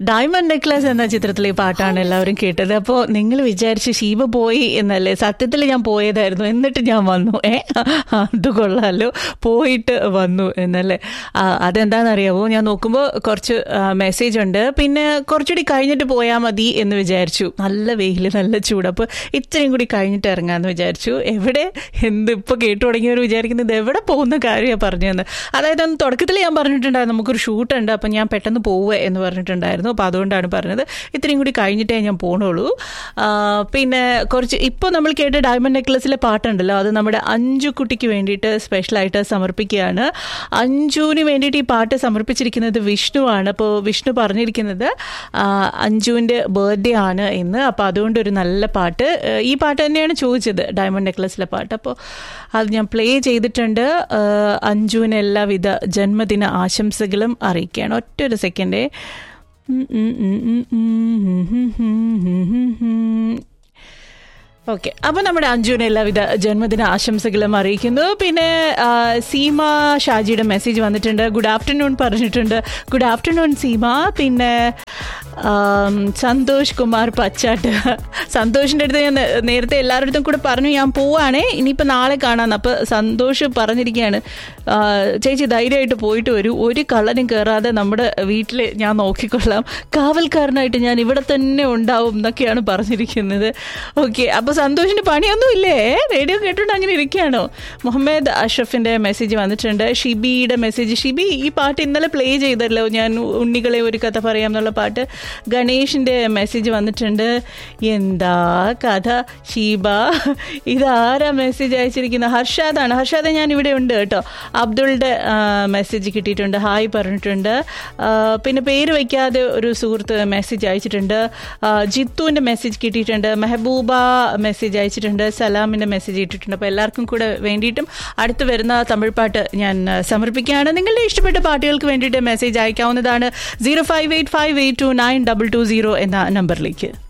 diamond necklace എന്ന ചിത്രത്തിലെ പാട്ടാണ് എല്ലാവരും കേട്ടത് അപ്പോൾ നിങ്ങൾ വിചാരിച്ച് ഷീബ പോയി എന്നല്ലേ സത്യത്തിൽ ഞാൻ പോയതായിരുന്നു എന്നിട്ട് ഞാൻ വന്നു ഏ അത് കൊള്ളാലോ പോയിട്ട് വന്നു എന്നല്ലേ ആ, അതെന്താണെന്നറിയാമോ ഞാൻ നോക്കുമ്പോൾ കുറച്ച് മെസ്സേജ് ഉണ്ട് പിന്നെ കുറച്ചുകൂടി കഴിഞ്ഞിട്ട് പോയാൽ മതി എന്ന് വിചാരിച്ചു നല്ല വെയിൽ നല്ല ചൂട് അപ്പോൾ ഇത്രയും കൂടി കഴിഞ്ഞിട്ട് ഇറങ്ങാമെന്ന് വിചാരിച്ചു എവിടെ എന്ത് ഇപ്പോൾ കേട്ടു തുടങ്ങിയവർ വിചാരിക്കുന്നത് എവിടെ പോകുന്ന കാര്യമാണ് പറഞ്ഞതെന്ന് അതായത് അന്ന് തുടക്കത്തിൽ ഞാൻ പറഞ്ഞിട്ടുണ്ടായിരുന്നു നമുക്കൊരു ഷൂട്ട് ഉണ്ട് അപ്പം ഞാൻ പെട്ടെന്ന് പോവുക എന്ന് പറഞ്ഞിട്ടുണ്ടായിരുന്നു അപ്പോൾ അതുകൊണ്ടാണ് പറഞ്ഞത് ഇത്രയും കൂടി കഴിഞ്ഞിട്ടേ ഞാൻ പോണുള്ളൂ ആ, പിന്നെ കുറച്ച് ഇപ്പോൾ നമ്മൾ കേട്ട ഡയമണ്ട് നെക്ലസിലെ പാട്ടുണ്ടല്ലോ അത് നമ്മുടെ അഞ്ചു കുട്ടിക്ക് വേണ്ടിയിട്ട് സ്പെഷ്യലായിട്ട് സമർപ്പിക്കുകയാണ് അഞ്ജുവിന് വേണ്ടിയിട്ട് ഈ പാട്ട് സമർപ്പിച്ചിരിക്കുന്നത് വിഷ്ണുവാണ് അപ്പോൾ വിഷ്ണു പറഞ്ഞിരിക്കുന്നത് ആ, അഞ്ജുവിൻ്റെ ബർത്ത്ഡേ ആണ് ഇന്ന് അപ്പോൾ അതുകൊണ്ട് ഒരു നല്ല പാട്ട് ഏ, ഈ പാട്ട് തന്നെയാണ് ചോദിച്ചത് ഡയമണ്ട് നെക്ലസിലെ പാട്ട് അപ്പോൾ അത് ഞാൻ പ്ലേ ചെയ്തിട്ടുണ്ട് ആ, അഞ്ജുവിന് എല്ലാവിധ ജന്മദിന ആശംസകളും അറിയിക്കുകയാണ് ഒറ്റ ഒരു സെക്കൻഡേ ഓക്കെ അപ്പോൾ നമ്മുടെ അഞ്ജുവിന് എല്ലാവിധ ജന്മദിന ആശംസകളും അറിയിക്കുന്നു പിന്നെ ആ, സീമ ഷാജിയുടെ മെസ്സേജ് വന്നിട്ടുണ്ട് ഗുഡ് ആഫ്റ്റർനൂൺ പറഞ്ഞിട്ടുണ്ട് ഗുഡ് ആഫ്റ്റർനൂൺ സീമ പിന്നെ ആം, സന്തോഷ് കുമാർ പച്ചാട്ട് സന്തോഷിൻ്റെ അടുത്ത് ഞാൻ നേ- നേരത്തെ എല്ലാവരുടെ അടുത്തും കൂടെ പറഞ്ഞു ഞാൻ പോവാണേ ഇനിയിപ്പോൾ നാളെ കാണാമെന്ന് അപ്പോൾ സന്തോഷ് പറഞ്ഞിരിക്കുകയാണ് ആ, ചേച്ചി ധൈര്യമായിട്ട് പോയിട്ട് വരൂ ഒരു കള്ളനും കയറാതെ നമ്മുടെ വീട്ടിൽ ഞാൻ നോക്കിക്കൊള്ളാം കാവൽക്കാരനായിട്ട് ഞാൻ ഇവിടെ തന്നെ ഉണ്ടാവും എന്നൊക്കെയാണ് പറഞ്ഞിരിക്കുന്നത് ഓക്കെ അപ്പോൾ സന്തോഷിന് പണിയൊന്നും ഇല്ലേ റേഡിയോ കേട്ടോണ്ട് അങ്ങനെ ഇരിക്കുകയാണോ മുഹമ്മദ് അഷ്റഫിൻ്റെ മെസ്സേജ് വന്നിട്ടുണ്ട് ഷിബിയുടെ മെസ്സേജ് ഷിബി ഈ പാട്ട് ഇന്നലെ പ്ലേ ചെയ്തല്ലോ ഞാൻ ഉണ്ണികളെ ഒരു കഥ പറയാം എന്നുള്ള പാട്ട് ഗണേഷിൻ്റെ മെസ്സേജ് വന്നിട്ടുണ്ട് എന്താ കഥ ഷീബ ഇതാരാ മെസ്സേജ് അയച്ചിരിക്കുന്നത് ഹർഷാദാണ് ഹർഷാദ് ഞാൻ ഇവിടെ ഉണ്ട് കേട്ടോ അബ്ദുളുടെ മെസ്സേജ് കിട്ടിയിട്ടുണ്ട് ഹായ് പറഞ്ഞിട്ടുണ്ട് ആ, പിന്നെ പേര് വയ്ക്കാതെ ഒരു സുഹൃത്ത് മെസ്സേജ് അയച്ചിട്ടുണ്ട് ആ, ജിത്തുവിൻ്റെ മെസ്സേജ് കിട്ടിയിട്ടുണ്ട് മെഹബൂബ മെസ്സേജ് അയച്ചിട്ടുണ്ട് സലാമിൻ്റെ മെസ്സേജ് ഇട്ടിട്ടുണ്ട് അപ്പോൾ എല്ലാവർക്കും കൂടെ വേണ്ടിയിട്ടും അടുത്ത് വരുന്ന തമിഴ് പാട്ട് ഞാൻ ആ, സമർപ്പിക്കുകയാണ് നിങ്ങളുടെ ഇഷ്ടപ്പെട്ട പാട്ടുകൾക്ക് വേണ്ടിയിട്ട് മെസ്സേജ് അയക്കാവുന്നതാണ് zero five eight five eight two nine double two zero എന്ന നമ്പറിലേക്ക്